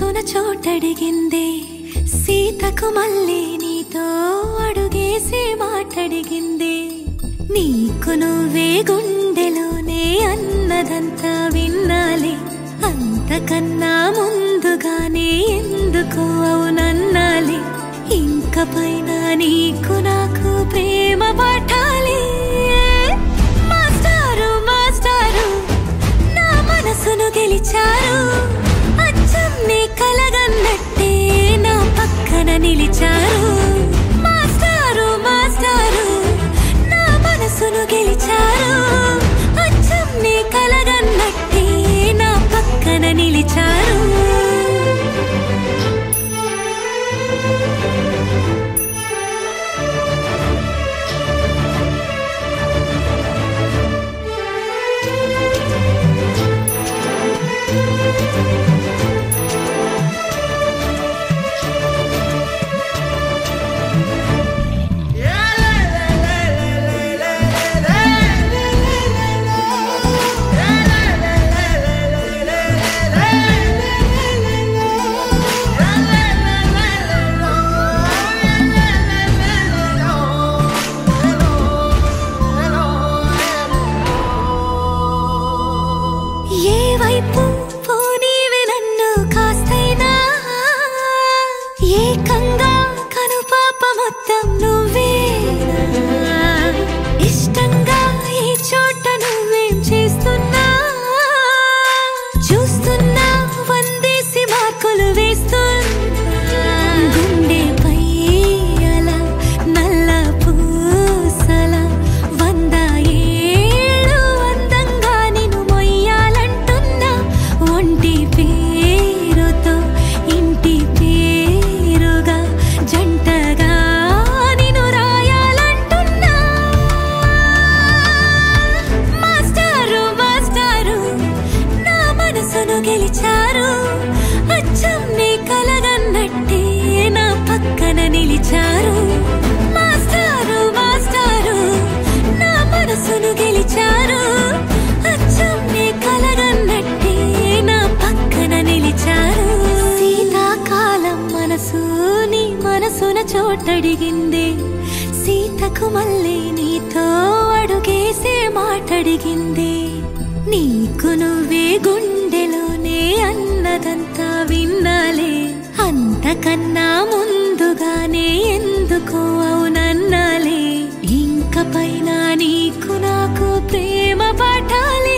మనసున చోటడిగిందే సీతకు మళ్ళీ నీతో అడుగేసి మాటడిగిందే నీకు నువ్వే గుండెలోనే అన్నదంతా విన్నాలి అంతకన్నా ముందుగానే ఎందుకు అవునన్నాలి ఇంక పైన నీకు నాకు ప్రేమ పట్టాలి మాస్టారు మాస్టారు నా మనసును గెలిచారు అచ్చం నీ కలగన్నట్టే నా పక్కన నిలిచారు మాస్టారు మాస్టారు నా మనసును గెలిచారు అచ్చం నీ కలగన్నట్టే నా పక్కన నిలిచారు ఏ వైపు పోనీవి నన్ను కాస్తైనా ఏకంగా కనుపాప మొత్తం నువ్వే ఇష్టంగా ఈ చోట నువ్వేం చేస్తున్నా చూస్తున్నా వందేసి మార్కులు వేస్తున్నా గుండెపై అలా నల్ల పూసల వంద ఏళ్ళు అందంగా నిన్ను మొయ్యాలంటున్నా ఒంటి పేరుతో ఇంటి పేరుగా జంటగా నిన్ను రాయాలంటున్నా మాస్టారు మాస్టారు నా మనసును గెలిచారు అచ్చం నీ కలగన్నట్టే నా పక్కన నిలిచారు మాస్టారు మాస్టారు నా మనసును గెలిచారు అచ్చం నీ కలగన్నట్టే నా పక్కన నిలిచారు శీతాకాలం మనసు నీ మనసున చోటడిగింది సీతకు మళ్ళీ నీతో అడుగేసే మాటడిగింది నీకు నువ్వే గుండెలోనే అన్నదంతా విన్నాలే అంతకన్నా ముందుగానే ఎందుకు అవునన్నాలే ఇంక పైన నీకు నాకు ప్రేమ పాఠాలే